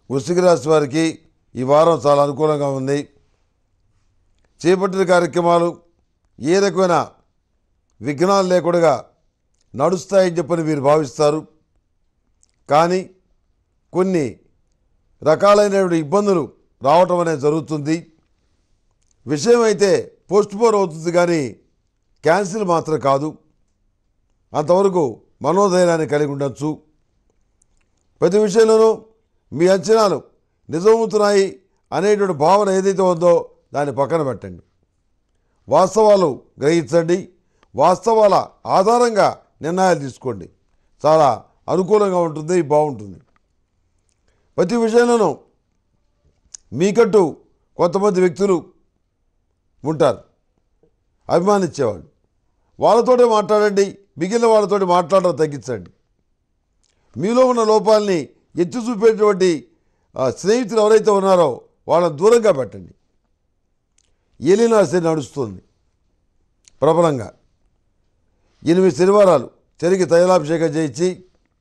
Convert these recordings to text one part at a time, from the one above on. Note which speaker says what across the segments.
Speaker 1: వృశ్చిక రాశి వారికి ఈ వారం చాలా అనుకూలంగా ఉంది చేపట్టిన కార్యక్రమాలు ఏ రకమైన విఘ్నాలు లేకుండా నడుస్తాయని చెప్పని మీరు భావిస్తారు కానీ కొన్ని రకాలైనటువంటి ఇబ్బందులు రావటం అనేది జరుగుతుంది విషయం అయితే పోస్ట్ పోన్ అవుతుంది కానీ క్యాన్సిల్ మాత్రం కాదు అంతవరకు మనోధైర్యాన్ని కలిగి ఉండొచ్చు ప్రతి విషయంలోనూ మీ అంచనాలు నిజమవుతున్నాయి అనేటువంటి భావన ఏదైతే ఉందో దాన్ని పక్కన పెట్టండి వాస్తవాలు గ్రహించండి వాస్తవాల ఆధారంగా నిర్ణయాలు తీసుకోండి చాలా అనుకూలంగా ఉంటుంది బాగుంటుంది ప్రతి విషయంలోనూ మీకంటూ కొంతమంది వ్యక్తులు ఉంటారు అభిమానించేవాళ్ళు వాళ్ళతోటే మాట్లాడండి మిగిలిన వాళ్ళతోటి మాట్లాడడం తగ్గించండి మీలో ఉన్న లోపాలని ఎత్తి చూపేటువంటి ఆ, స్నేహితులు ఎవరైతే ఉన్నారో వాళ్ళని దూరంగా పెట్టండి ఏలినాశని నడుస్తుంది ప్రబలంగా ఎనిమిది శనివారాలు చెరికి తైలాభిషేకం చేయించి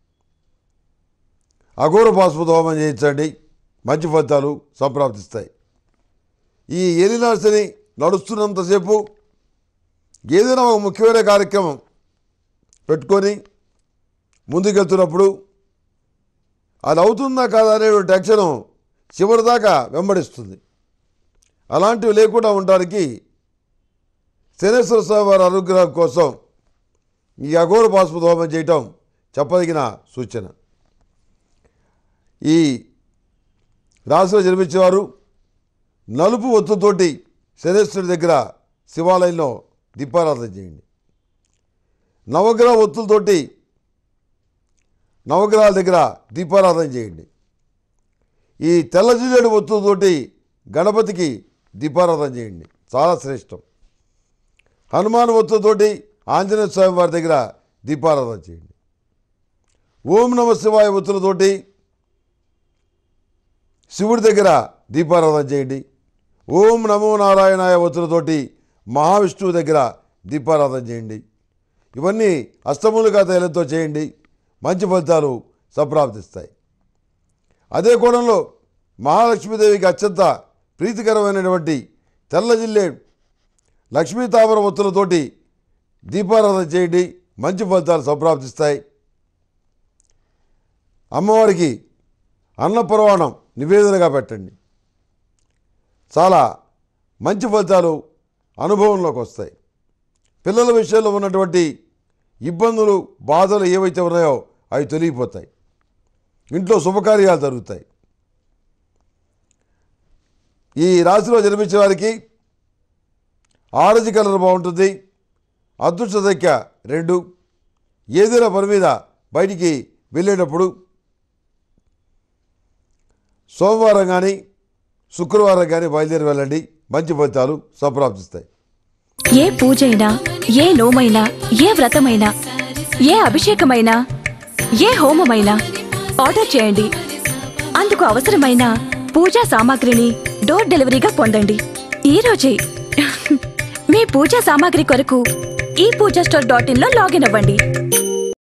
Speaker 1: అఘోర పాశుపత హోమం చేయించండి మంచి ఫలితాలు సంప్రాప్తిస్తాయి ఈ ఏలినాశని నడుస్తున్నంతసేపు ఏదైనా ఒక ముఖ్యమైన కార్యక్రమం పెట్టుకొని ముందుకెళ్తున్నప్పుడు అది అవుతుందా కాదా అనే టెన్షన్ చివరిదాకా వెంబడిస్తుంది అలాంటివి లేకుండా ఉండడానికి శనేశ్వర స్వామి వారి అనుగ్రహం కోసం ఈ అఘోర పాశుపత హోమం చేయటం చెప్పదగిన సూచన ఈ రాశిలో జన్మించేవారు నలుపు ఒత్తుతోటి శనేశ్వరుడి దగ్గర శివాలయంలో దీపారాధన చేయండి నవగ్రహ ఒత్తులతోటి నవగ్రహాల దగ్గర దీపారాధన చేయండి ఈ తెల్ల జిల్లేడు ఒత్తులతోటి గణపతికి దీపారాధన చేయండి చాలా శ్రేష్టం హనుమాన్ ఒత్తుతోటి ఆంజనేయ స్వామి వారి దగ్గర దీపారాధన చేయండి ఓం నమ శివాయ ఒత్తులతోటి శివుడి దగ్గర దీపారాధన చేయండి ఓం నమో నారాయణాయ ఒత్తులతోటి మహావిష్ణువు దగ్గర దీపారాధన చేయండి ఇవన్నీ అష్టములుగా తైలంతో చేయండి మంచి ఫలితాలు సంప్రాప్తిస్తాయి అదే కోణంలో మహాలక్ష్మీదేవికి అత్యంత ప్రీతికరమైనటువంటి తెల్ల జిల్లే లక్ష్మీ తామర ఒత్తులతోటి దీపారాధన చేయండి మంచి ఫలితాలు సంప్రాప్తిస్తాయి అమ్మవారికి అన్నపరవాణం నివేదనగా పెట్టండి చాలా మంచి ఫలితాలు అనుభవంలోకి వస్తాయి పిల్లల విషయంలో ఉన్నటువంటి ఇబ్బందులు బాధలు ఏవైతే ఉన్నాయో అవి తొలగిపోతాయి ఇంట్లో శుభకార్యాలు జరుగుతాయి ఈ రాశిలో జన్మించిన వారికి ఆరెంజ్ కలర్ బాగుంటుంది అదృష్ట సంఖ్య రెండు ఏదైనా పని మీద బయటికి వెళ్ళేటప్పుడు సోమవారం కానీ శుక్రవారం కానీ బయలుదేరి వెళ్ళండి మంచి ఫలితాలు సంప్రాప్తిస్తాయి
Speaker 2: ఏ పూజైనా ఏ నోమైనా ఏ వ్రతమైనా ఏ అభిషేకమైనా ఏ హోమమైనా ఆర్డర్ చేయండి అందుకు అవసరమైన పూజా సామాగ్రిని డోర్ డెలివరీగా పొందండి ఈ రోజే మీ పూజా సామాగ్రి కొరకు ఈ పూజా స్టోర్ డాట్ ఇన్ లో లాగిన్ అవ్వండి